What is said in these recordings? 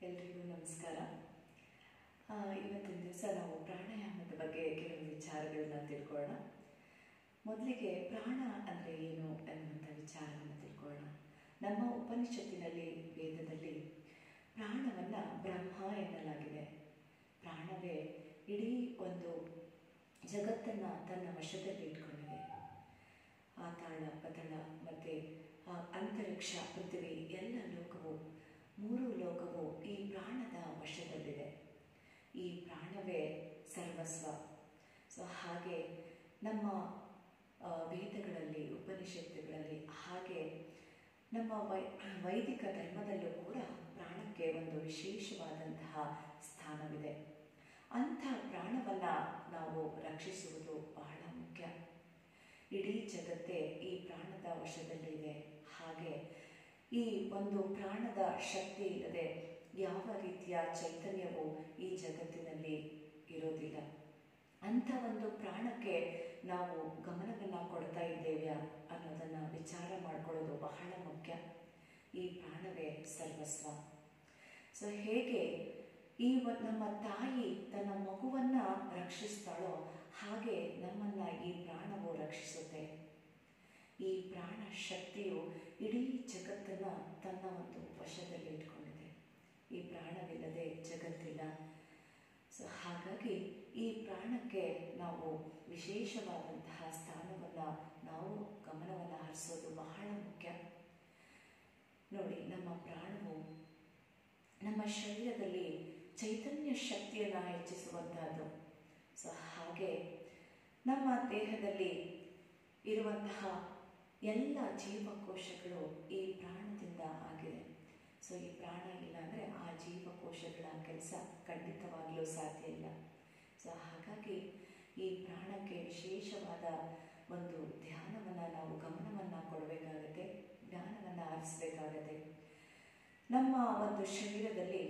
ಎಲ್ರಿಗೂ ನಮಸ್ಕಾರ ಆ, ಇವತ್ತಿನ ದಿವಸ ನಾವು ಪ್ರಾಣಾಯಾಮದ ಬಗ್ಗೆ ಕೆಲವು ವಿಚಾರಗಳನ್ನ ತಿಳ್ಕೊಳ್ಳೋಣ ಮೊದಲಿಗೆ ಪ್ರಾಣ ಅಂದರೆ ಏನು ಅನ್ನುವಂಥ ವಿಚಾರವನ್ನು ತಿಳ್ಕೊಳ್ಳೋಣ ನಮ್ಮ ಉಪನಿಷತ್ತಿನಲ್ಲಿ ವೇದದಲ್ಲಿ ಪ್ರಾಣವನ್ನು ಬ್ರಹ್ಮ ಎನ್ನಲಾಗಿದೆ ಪ್ರಾಣವೇ ಇಡೀ ಒಂದು ಜಗತ್ತನ್ನು ತನ್ನ ವಶದಲ್ಲಿ ಇಟ್ಕೊಂಡಿದೆ ಆತಾಳ ಪತಳ ಮತ್ತು ಅಂತರಿಕ್ಷ ಪೃಥ್ವಿ ಎಲ್ಲ ಲೋಕವು ಮೂರು ಲೋಕವು ಈ ಪ್ರಾಣದ ವಶದಲ್ಲಿದೆ ಈ ಪ್ರಾಣವೇ ಸರ್ವಸ್ವ ಸೊ ಹಾಗೆ ನಮ್ಮ ಆ, ವೇದಗಳಲ್ಲಿ ಉಪನಿಷತ್ತುಗಳಲ್ಲಿ ಹಾಗೆ ನಮ್ಮ ವೈ ವೈದಿಕ ಧರ್ಮದಲ್ಲೂ ಕೂಡ ಪ್ರಾಣಕ್ಕೆ ಒಂದು ವಿಶೇಷವಾದಂತಹ ಸ್ಥಾನವಿದೆ ಅಂಥ ಪ್ರಾಣವನ್ನು ನಾವು ರಕ್ಷಿಸುವುದು ಬಹಳ ಮುಖ್ಯ ಇಡೀ ಜಗತ್ತೇ ಈ ಪ್ರಾಣದ ವಶದಲ್ಲಿದೆ ಹಾಗೆ ಈ ಒಂದು ಪ್ರಾಣದ ಶಕ್ತಿ ಇಲ್ಲದೆ ಯಾವ ರೀತಿಯ ಚೈತನ್ಯವು ಈ ಜಗತ್ತಿನಲ್ಲಿ ಇರೋದಿಲ್ಲ ಅಂಥ ಒಂದು ಪ್ರಾಣಕ್ಕೆ ನಾವು ಗಮನವನ್ನು ಕೊಡ್ತಾ ಇದ್ದೇವೆಯಾ ಅನ್ನೋದನ್ನು ವಿಚಾರ ಮಾಡ್ಕೊಳ್ಳೋದು ಬಹಳ ಮುಖ್ಯ ಈ ಪ್ರಾಣವೇ ಸರ್ವಸ್ವ ಸೊ ಹೇಗೆ ಈ ವ- ನಮ್ಮ ತಾಯಿ ತನ್ನ ಮಗುವನ್ನ ರಕ್ಷಿಸ್ತಾಳೋ ಹಾಗೆ ನಮ್ಮನ್ನ ಈ ಪ್ರಾಣವು ರಕ್ಷಿಸುತ್ತೆ ಈ ಪ್ರಾಣ ಶಕ್ತಿಯು ಇಡೀ ಜಗತ್ತನ್ನ ತನ್ನ ಒಂದು ವಶದಲ್ಲಿ ಇಟ್ಕೊಂಡಿದೆ ಈ ಪ್ರಾಣವಿಲ್ಲದೆ ಜಗತ್ತಿಲ್ಲ ಸೊ ಹಾಗಾಗಿ ಈ ಪ್ರಾಣಕ್ಕೆ ನಾವು ವಿಶೇಷವಾದಂತಹ ಸ್ಥಾನವನ್ನು ನಾವು ಗಮನವನ್ನು ಹರಿಸೋದು ಬಹಳ ಮುಖ್ಯ ನೋಡಿ ನಮ್ಮ ಪ್ರಾಣವು ನಮ್ಮ ಶರೀರದಲ್ಲಿ ಚೈತನ್ಯ ಶಕ್ತಿಯನ್ನು ಹೆಚ್ಚಿಸುವಂತಹದ್ದು ಸೊ ಹಾಗೆ ನಮ್ಮ ದೇಹದಲ್ಲಿ ಇರುವಂತಹ ಎಲ್ಲ ಜೀವಕೋಶಗಳು ಈ ಪ್ರಾಣದಿಂದ ಆಗಿದೆ ಸೊ ಈ ಪ್ರಾಣ ಇಲ್ಲ ಅಂದರೆ ಆ ಜೀವಕೋಶಗಳ ಕೆಲಸ ಖಂಡಿತವಾಗಲೂ ಸಾಧ್ಯ ಇಲ್ಲ ಸೊ ಹಾಗಾಗಿ ಈ ಪ್ರಾಣಕ್ಕೆ ವಿಶೇಷವಾದ ಒಂದು ಧ್ಯಾನವನ್ನು ನಾವು ಗಮನವನ್ನು ಕೊಡಬೇಕಾಗತ್ತೆ ಜ್ಞಾನವನ್ನು ಆರಿಸಬೇಕಾಗತ್ತೆ ನಮ್ಮ ಒಂದು ಶರೀರದಲ್ಲಿ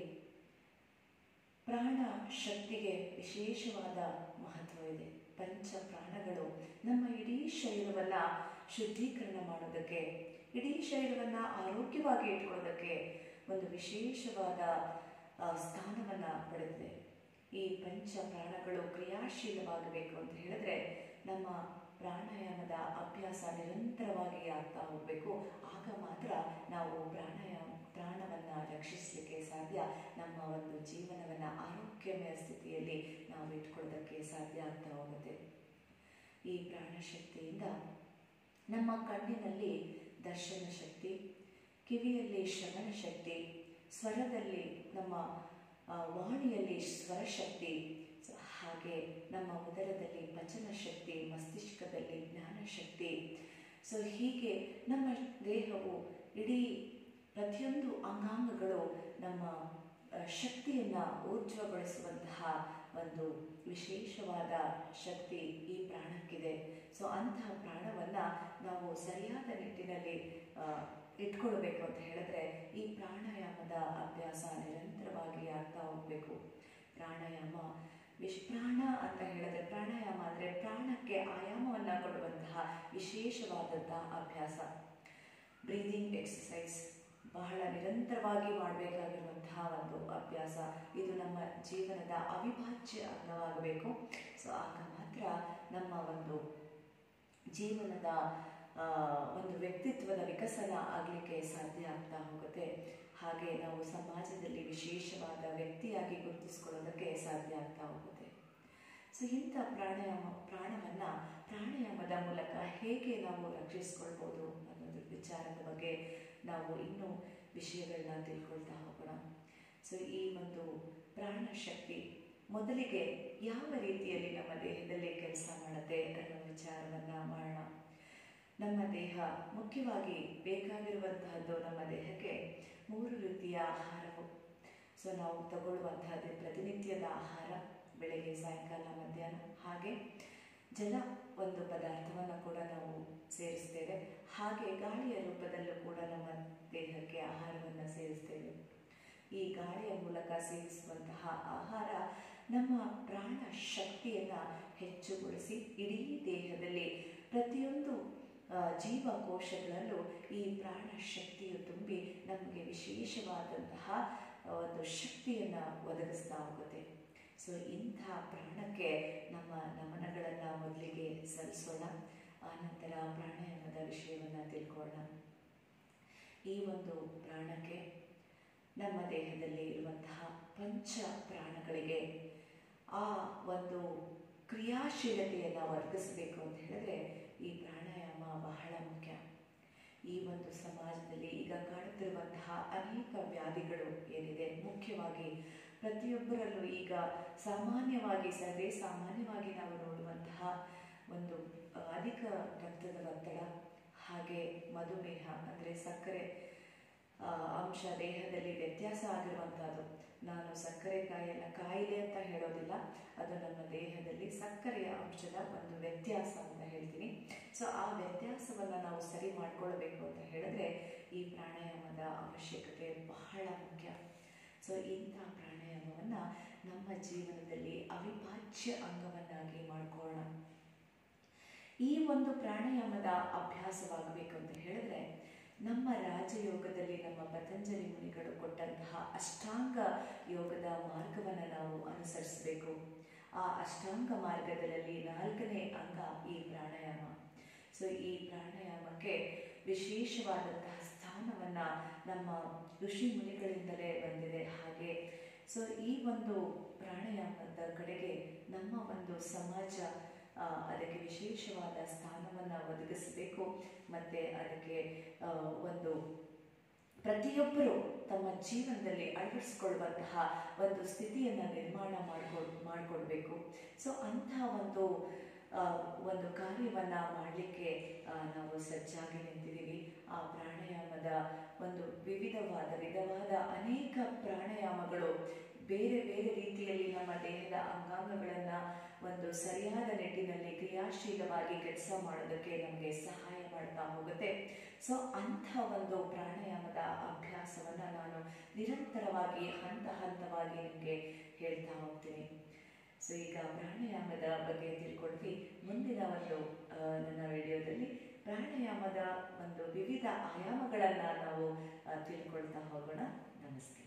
ಪ್ರಾಣ ಶಕ್ತಿಗೆ ವಿಶೇಷವಾದ ಮಹತ್ವ ಇದೆ ಪಂಚ ಪ್ರಾಣಗಳು ನಮ್ಮ ಇಡೀ ಶರೀರವನ್ನು ಶುದ್ಧೀಕರಣ ಮಾಡೋದಕ್ಕೆ ಇಡೀ ಶರೀರವನ್ನು ಆರೋಗ್ಯವಾಗಿ ಇಟ್ಕೊಳ್ಳೋದಕ್ಕೆ ಒಂದು ವಿಶೇಷವಾದ ಆ, ಸ್ಥಾನವನ್ನು ಪಡೆದಿದೆ ಈ ಪಂಚ ಪ್ರಾಣಗಳು ಕ್ರಿಯಾಶೀಲವಾಗಬೇಕು ಅಂತ ಹೇಳಿದ್ರೆ ನಮ್ಮ ಪ್ರಾಣಾಯಾಮದ ಅಭ್ಯಾಸ ನಿರಂತರವಾಗಿ ಆಗ್ತಾ ಹೋಗಬೇಕು ಆಗ ಮಾತ್ರ ನಾವು ಪ್ರಾಣಾಯಾಮ ಪ್ರಾಣವನ್ನು ರಕ್ಷಿಸಲಿಕ್ಕೆ ಸಾಧ್ಯ ನಮ್ಮ ಒಂದು ಜೀವನವನ್ನು ಆರೋಗ್ಯಮಯ ಸ್ಥಿತಿಯಲ್ಲಿ ನಾವು ಇಟ್ಕೊಳ್ಳೋದಕ್ಕೆ ಸಾಧ್ಯ ಆಗ್ತಾ ಹೋಗುತ್ತೆ ಈ ಪ್ರಾಣಶಕ್ತಿಯಿಂದ ನಮ್ಮ ಕಣ್ಣಿನಲ್ಲಿ ದರ್ಶನ ಶಕ್ತಿ ಕಿವಿಯಲ್ಲಿ ಶ್ರವಣ ಶಕ್ತಿ ಸ್ವರದಲ್ಲಿ ನಮ್ಮ ಆ, ವಾಣಿಯಲ್ಲಿ ಸ್ವರಶಕ್ತಿ ಸೊ ಹಾಗೆ ನಮ್ಮ ಉದರದಲ್ಲಿ ಪಚನ ಶಕ್ತಿ ಮಸ್ತಿಷ್ಕದಲ್ಲಿ ಜ್ಞಾನ ಶಕ್ತಿ ಸೊ ಹೀಗೆ ನಮ್ಮ ದೇಹವು ಇಡೀ ಪ್ರತಿಯೊಂದು ಅಂಗಾಂಗಗಳು ನಮ್ಮ ಆ, ಶಕ್ತಿಯನ್ನ ಊರ್ಧ್ವಗೊಳಿಸುವಂತಹ ಒಂದು ವಿಶೇಷವಾದ ಶಕ್ತಿ ಈ ಪ್ರಾಣಕ್ಕಿದೆ ಸೊ ಅಂತಹ ಪ್ರಾಣವನ್ನ ನಾವು ಸರಿಯಾದ ನಿಟ್ಟಿನಲ್ಲಿ ಆ, ಇಟ್ಕೊಳ್ಬೇಕು ಅಂತ ಹೇಳಿದ್ರೆ ಈ ಪ್ರಾಣಾಯಾಮದ ಅಭ್ಯಾಸ ನಿರಂತರವಾಗಿ ಆಗ್ತಾ ಹೋಗ್ಬೇಕು ಪ್ರಾಣಾಯಾಮ ವಿಶ್ ಪ್ರಾಣ ಅಂತ ಹೇಳಿದ್ರೆ ಪ್ರಾಣಾಯಾಮ ಅಂದರೆ ಪ್ರಾಣಕ್ಕೆ ಆಯಾಮವನ್ನು ಕೊಡುವಂತಹ ವಿಶೇಷವಾದಂತಹ ಅಭ್ಯಾಸ ಬ್ರೀದಿಂಗ್ ಎಕ್ಸಸೈಸ್ ಬಹಳ ನಿರಂತರವಾಗಿ ಮಾಡಬೇಕಾಗಿರುವಂತಹ ಒಂದು ಅಭ್ಯಾಸ ಇದು ನಮ್ಮ ಜೀವನದ ಅವಿಭಾಜ್ಯ ಅಂಗವಾಗಬೇಕು ಸೊ ಆಗ ಮಾತ್ರ ನಮ್ಮ ಒಂದು ಜೀವನದ ಆ, ಒಂದು ವ್ಯಕ್ತಿತ್ವದ ವಿಕಸನ ಆಗಲಿಕ್ಕೆ ಸಾಧ್ಯ ಆಗ್ತಾ ಹೋಗುತ್ತೆ ಹಾಗೆ ನಾವು ಸಮಾಜದಲ್ಲಿ ವಿಶೇಷವಾದ ವ್ಯಕ್ತಿಯಾಗಿ ಗುರುತಿಸ್ಕೊಳ್ಳೋದಕ್ಕೆ ಸಾಧ್ಯ ಆಗ್ತಾ ಹೋಗುತ್ತೆ ಸೊ ಇಂಥ ಪ್ರಾಣಾಯಾಮ ಪ್ರಾಣವನ್ನು ಪ್ರಾಣಾಯಾಮದ ಮೂಲಕ ಹೇಗೆ ನಾವು ರಕ್ಷಿಸ್ಕೊಳ್ಬೋದು ಅನ್ನೋದ್ರ ವಿಚಾರದ ಬಗ್ಗೆ ನಾವು ಇನ್ನೂ ವಿಷಯಗಳನ್ನ ತಿಳ್ಕೊಳ್ತಾ ಹೋಗೋಣ ಸೊ ಈ ಒಂದು ಪ್ರಾಣ ಶಕ್ತಿ ಮೊದಲಿಗೆ ಯಾವ ರೀತಿಯಲ್ಲಿ ನಮ್ಮ ದೇಹದಲ್ಲಿ ಕೆಲಸ ಮಾಡುತ್ತೆ ಅನ್ನೋ ವಿಚಾರವನ್ನು ಮಾಡೋಣ ನಮ್ಮ ದೇಹ ಮುಖ್ಯವಾಗಿ ಬೇಕಾಗಿರುವಂತಹದ್ದು ನಮ್ಮ ದೇಹಕ್ಕೆ ಮೂರು ರೀತಿಯ ಆಹಾರವು ಸೊ ನಾವು ತಗೊಳ್ಳುವಂತಹದ್ದು ಪ್ರತಿನಿತ್ಯದ ಆಹಾರ ಬೆಳಗ್ಗೆ ಸಾಯಂಕಾಲ ಮಧ್ಯಾಹ್ನ ಹಾಗೆ ಜಲ ಒಂದು ಪದಾರ್ಥವನ್ನು ಕೂಡ ನಾವು ಸೇರಿಸ್ತೇವೆ ಹಾಗೆ ಗಾಳಿಯ ರೂಪದಲ್ಲೂ ಕೂಡ ನಮ್ಮ ದೇಹಕ್ಕೆ ಆಹಾರವನ್ನು ಸೇರಿಸ್ತೇವೆ ಈ ಗಾಳಿಯ ಮೂಲಕ ಸೇವಿಸುವಂತಹ ಆಹಾರ ನಮ್ಮ ಪ್ರಾಣ ಶಕ್ತಿಯನ್ನು ಹೆಚ್ಚುಗೊಳಿಸಿ ಇಡೀ ದೇಹದಲ್ಲಿ ಪ್ರತಿಯೊಂದು ಆ, ಜೀವಕೋಶಗಳಲ್ಲೂ ಈ ಪ್ರಾಣ ಶಕ್ತಿಯು ತುಂಬಿ ನಮಗೆ ವಿಶೇಷವಾದಂತಹ ಒಂದು ಶಕ್ತಿಯನ್ನು ಒದಗಿಸ್ತಾ ಹೋಗುತ್ತೆ ಸೊ ಇಂಥ ಪ್ರಾಣಕ್ಕೆ ನಮ್ಮ ನಮನಗಳನ್ನು ಮೊದಲಿಗೆ ಸಲ್ಲಿಸೋಣ ಆನಂತರ ಪ್ರಾಣಾಯಾಮದ ವಿಷಯವನ್ನು ತಿಳ್ಕೊಳ್ಳೋಣ ಈ ಒಂದು ಪ್ರಾಣಕ್ಕೆ ನಮ್ಮ ದೇಹದಲ್ಲಿ ಇರುವಂತಹ ಪಂಚ ಪ್ರಾಣಗಳಿಗೆ ಆ ಒಂದು ಕ್ರಿಯಾಶೀಲತೆಯನ್ನು ವರ್ಧಿಸಬೇಕು ಅಂತ ಹೇಳಿದ್ರೆ ಈ ಪ್ರಾಣಾಯಾಮ ಬಹಳ ಮುಖ್ಯ ಈ ಒಂದು ಸಮಾಜದಲ್ಲಿ ಈಗ ಕಾಣುತ್ತಿರುವಂತಹ ಅನೇಕ ವ್ಯಾಧಿಗಳು ಏನಿದೆ ಮುಖ್ಯವಾಗಿ ಪ್ರತಿಯೊಬ್ಬರಲ್ಲೂ ಈಗ ಸಾಮಾನ್ಯವಾಗಿ ಸರ್ವೇ ಸಾಮಾನ್ಯವಾಗಿ ನಾವು ನೋಡುವಂತಹ ಒಂದು ಅಧಿಕ ರಕ್ತದ ಒತ್ತಡ ಹಾಗೆ ಮಧುಮೇಹ ಅಂದರೆ ಸಕ್ಕರೆ ಅಂಶ ದೇಹದಲ್ಲಿ ವ್ಯತ್ಯಾಸ ಆಗಿರುವಂಥದ್ದು ನಾನು ಸಕ್ಕರೆ ಕಾಯಿಲೆ ಕಾಯಿಲೆ ಅಂತ ಹೇಳೋದಿಲ್ಲ ಅದು ನಮ್ಮ ದೇಹದಲ್ಲಿ ಸಕ್ಕರೆಯ ಅಂಶದ ಒಂದು ವ್ಯತ್ಯಾಸ ಅಂತ ಹೇಳ್ತೀನಿ ಸೊ ಆ ವ್ಯತ್ಯಾಸವನ್ನು ನಾವು ಸರಿ ಮಾಡ್ಕೊಳ್ಬೇಕು ಅಂತ ಹೇಳಿದ್ರೆ ಈ ಪ್ರಾಣಾಯಾಮದ ಅವಶ್ಯಕತೆ ಬಹಳ ಮುಖ್ಯ ಸೊ ಇಂಥ ಪ್ರಾಣಾಯಾಮವನ್ನು ನಮ್ಮ ಜೀವನದಲ್ಲಿ ಅವಿಭಾಜ್ಯ ಅಂಗವನ್ನಾಗಿ ಮಾಡ್ಕೊಳ್ಳೋಣ ಈ ಒಂದು ಪ್ರಾಣಾಯಾಮದ ಅಭ್ಯಾಸವಾಗಬೇಕು ಅಂತ ಹೇಳಿದ್ರೆ ನಮ್ಮ ರಾಜಯೋಗದಲ್ಲಿ ನಮ್ಮ ಪತಂಜಲಿ ಮುನಿಗಳು ಕೊಟ್ಟಂತಹ ಅಷ್ಟಾಂಗ ಯೋಗದ ಮಾರ್ಗವನ್ನು ನಾವು ಅನುಸರಿಸಬೇಕು ಆ ಅಷ್ಟಾಂಗ ಮಾರ್ಗದಲ್ಲಿ ನಾಲ್ಕನೇ ಅಂಗ ಈ ಪ್ರಾಣಾಯಾಮ ಸೊ ಈ ಪ್ರಾಣಾಯಾಮಕ್ಕೆ ವಿಶೇಷವಾದಂತಹ ಸ್ಥಾನವನ್ನು ನಮ್ಮ ಋಷಿ ಮುನಿಗಳಿಂದಲೇ ಬಂದಿದೆ ಹಾಗೆ ಸೊ ಈ ಒಂದು ಪ್ರಾಣಾಯಾಮದ ಕಡೆಗೆ ನಮ್ಮ ಒಂದು ಸಮಾಜ ಅದಕ್ಕೆ ವಿಶೇಷವಾದ ಸ್ಥಾನವನ್ನು ಒದಗಿಸಬೇಕು ಮತ್ತು ಅದಕ್ಕೆ ಒಂದು ಪ್ರತಿಯೊಬ್ಬರು ತಮ್ಮ ಜೀವನದಲ್ಲಿ ಅಳವಡಿಸ್ಕೊಳ್ಳುವಂತಹ ಒಂದು ಸ್ಥಿತಿಯನ್ನು ನಿರ್ಮಾಣ ಮಾಡ್ಕೊಳ್ ಮಾಡಿಕೊಡ್ಬೇಕು ಸೊ ಅಂತಹ ಒಂದು ಒಂದು ಕಾರ್ಯವನ್ನು ಮಾಡಲಿಕ್ಕೆ ನಾವು ಸಜ್ಜಾಗಿ ನಿಂತಿದ್ದೀವಿ ಆ ಪ್ರಾಣಾಯಾಮದ ಒಂದು ವಿವಿಧವಾದ ವಿಧವಾದ ಅನೇಕ ಪ್ರಾಣಾಯಾಮಗಳು ಬೇರೆ ಬೇರೆ ರೀತಿಯಲ್ಲಿ ನಮ್ಮ ದೇಹದ ಅಂಗಾಂಗಗಳನ್ನು ಒಂದು ಸರಿಯಾದ ನಿಟ್ಟಿನಲ್ಲಿ ಕ್ರಿಯಾಶೀಲವಾಗಿ ಕೆಲಸ ಮಾಡೋದಕ್ಕೆ ನಮಗೆ ಸಹಾಯ ಮಾಡ್ತಾ ಹೋಗುತ್ತೆ ಸೊ ಅಂಥ ಒಂದು ಪ್ರಾಣಾಯಾಮದ ಅಭ್ಯಾಸವನ್ನು ನಾನು ನಿರಂತರವಾಗಿ ಹಂತ ಹಂತವಾಗಿ ನಿಮಗೆ ಹೇಳ್ತಾ ಹೋಗ್ತೀನಿ ಸೊ ಈಗ ಪ್ರಾಣಾಯಾಮದ ಬಗ್ಗೆ ತಿಳ್ಕೊಳ್ವಿ ಮುಂದಿನ ಒಂದು ನನ್ನ ವಿಡಿಯೋದಲ್ಲಿ ಪ್ರಾಣಾಯಾಮದ ಒಂದು ವಿವಿಧ ಆಯಾಮಗಳನ್ನು ನಾವು ತಿಳ್ಕೊಳ್ತಾ ಹೋಗೋಣ ನಮಸ್ಕಾರ